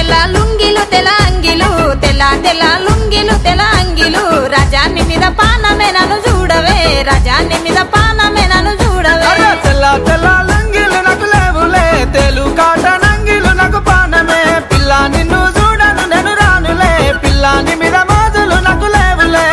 తెల్ల లుంగిలు తెల్ల అంగిలు తెల్ల తెల్ల లుంగిలు తెల్ల అంగిలు రజాని మీద పానమే నన్ను చూడవే రజాని మీద పానమే నన్ను చూడవే అరే తెల్ల తెల్ల లంగిలు నాకు లేవులే తెలు కాట నంగిలు నాకు పానమే పిల్ల నిన్ను చూడను నేను రానులే పిల్ల నీ మీద మోజులు నాకు లేవులే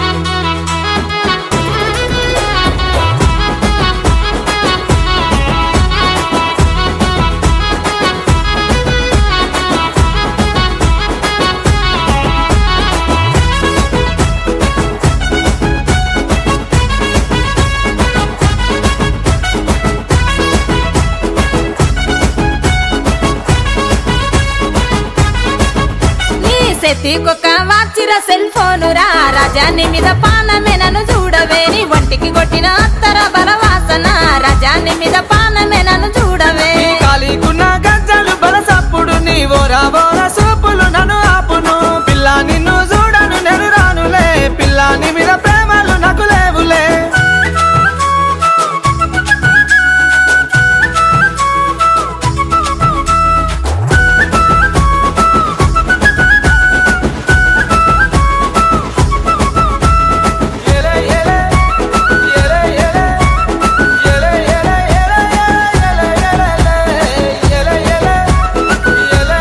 నీ సెత్తికొక్క మార్చిర సెల్ ఫోను రా రజాని మీద పానమే నన్ను చూడవే నీ ఒంటికి కొట్టిన అత్తర బలవాసన రజాని మీద పానమే నన్ను చూడవే నీ కాలికున్న గజ్జలు బలసప్పుడు నీ ఓరా ఓర సూపులు నన్ను ఆపును పిల్ల నిన్ను చూడను నేను రానులే పిల్ల నీ మీద ప్రేమలు నాకు లేవులే ఎలే ఎలే ఎలే ఎలే ఎలే ఎలే ఎలే ఎలే ఎలే ఎలే ఎలే ఎలే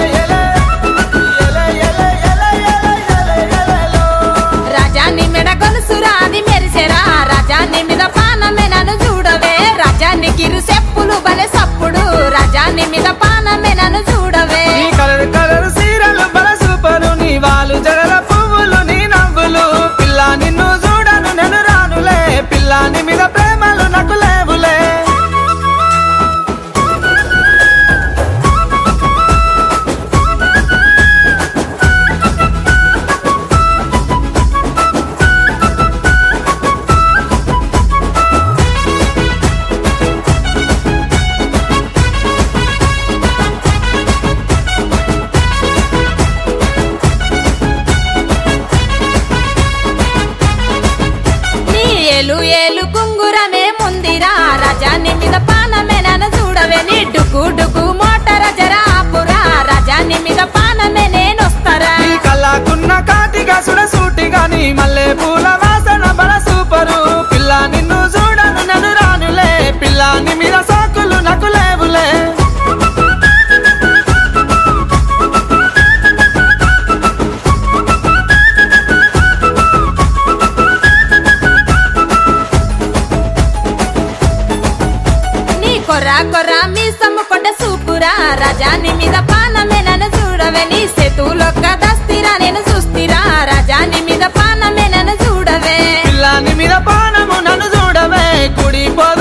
ఎలే ఎలే ఎలే రజాని మెడ గొలుసు రాది మెరిసెరా రజాని మీద పానమే నన్ను చూడవే రజాని కిరు సెప్పులు బలే సప్పుడు రజాని మీద పానమే నన్ను చూడవే నీ కలర్ కలర్ సీరలు బల సూపరు నీ వాళ్ళు జడల పువ్వులు నీ నవ్వులు పిల్ల నిన్ను చూడను నేను రానులే పిల్ల నీ మీద ప్రేమలు నాకు లేవులే నీ ఏలు ఏలు కుంగురమే ముందిరా రజాని మీద పానమే నన్ను చూడవే నీ డుకు డుకు మోటర జరా ఆపురా రజాని మీద పానమే నేనొస్తారా నీ కళ్ళకున్న కాటిగా సుడ సూటిగా నీ మల్లె పూల వాసన బల సూపరు పిల్ల నిన్ను చూడను నేను రానులే పిల్ల నీ మీద సాకులు నాకు లేవులే నీ కొర్ర కొర్ర మీ సమ్ము కొండ సూపురా రజాని మీద పానమే నన్ను చూడవే నీ సెతులొక్క దస్తిరా నేను చూస్తిరా రజాని మీద పానమే నన్ను చూడవే పిల్ల నీ మీద పానము నన్ను చూడవే కుడి పొద